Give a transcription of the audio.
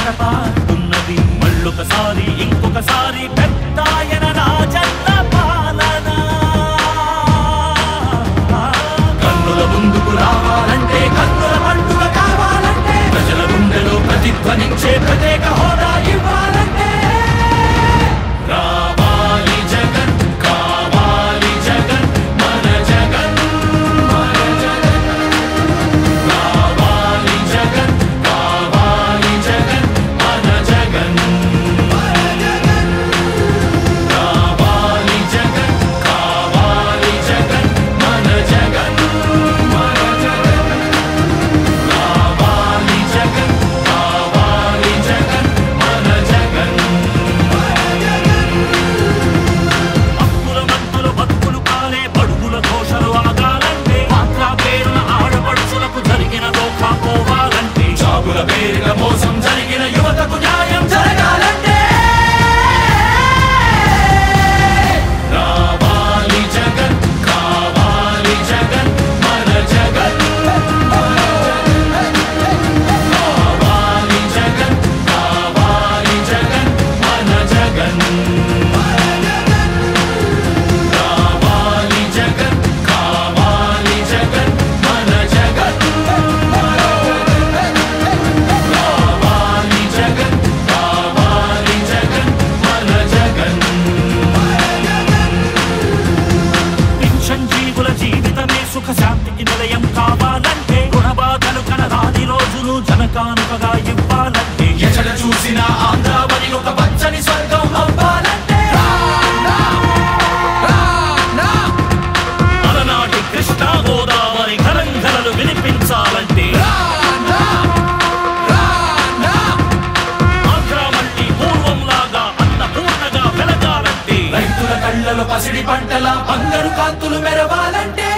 గడపాడుతున్నది మళ్ళొకసారి ఇంకొకసారి పెద్దాయన రాజన్న పాలన కన్నుల ముందుకు రావాలంటే కన్నుల పండుగ కావాలంటే ప్రజల గుండెలో ప్రతిధ్వనించే ప్రత్యేక హోదా ఇవ్వాలంటే రావాలి జగన్ కావాలి జగన్ మన జగన్ మన జగన్ కావాలి జగన్ కావాలి జగన్ మన జగన్ కావాలి జగన్ కావాలి జగన్ మన జగన్ మన జగన్ కావాలి జగన్ కావాలి జగన్ మన జగన్ హక్కుల మంతుల బతుకులు కాలే బడుగుల ఘోషలు ఆగాలంటే మాత్రా పేరున ఆడపడుచులకు జరిగిన దోఖా పోవాలంటే జాబుల పేరున మోసం జరిగిన యువతకు న్యాయం జరగాలంటే రావాలి జగన్ కావాలి జగన్ మన జగన్ కావాలి జగన్ కావాలి జగన్ మన జగన్ కావాలి జగన్ కావాలి జగన్ మన జగన్ కావాలి జగన్ కావాలి జగన్ మన జగన్ పింఛన్ జీవుల జీవితమే సుఖ శాంతికి నిలయం కావాలంటే గుణబాధలు కనరాని రోజులు జనకానుకగా ఇవ్వాలంటే ఎచడ చూసిన ఆంధ్రావని ఒక పచ్చని స్వర్గం అవ్వాలంటే అలనాటి కృష్ణా గోదావరి కలంకరలు వినిపించాలంటే ఆంధ్ర మళ్ళీ పూర్వంలాగా అన్నపూర్ణగా వెలగాలంటే రైతుల కళ్ళలో పసిడి పంటల బంగారు కాంతులు మెరవాలంటే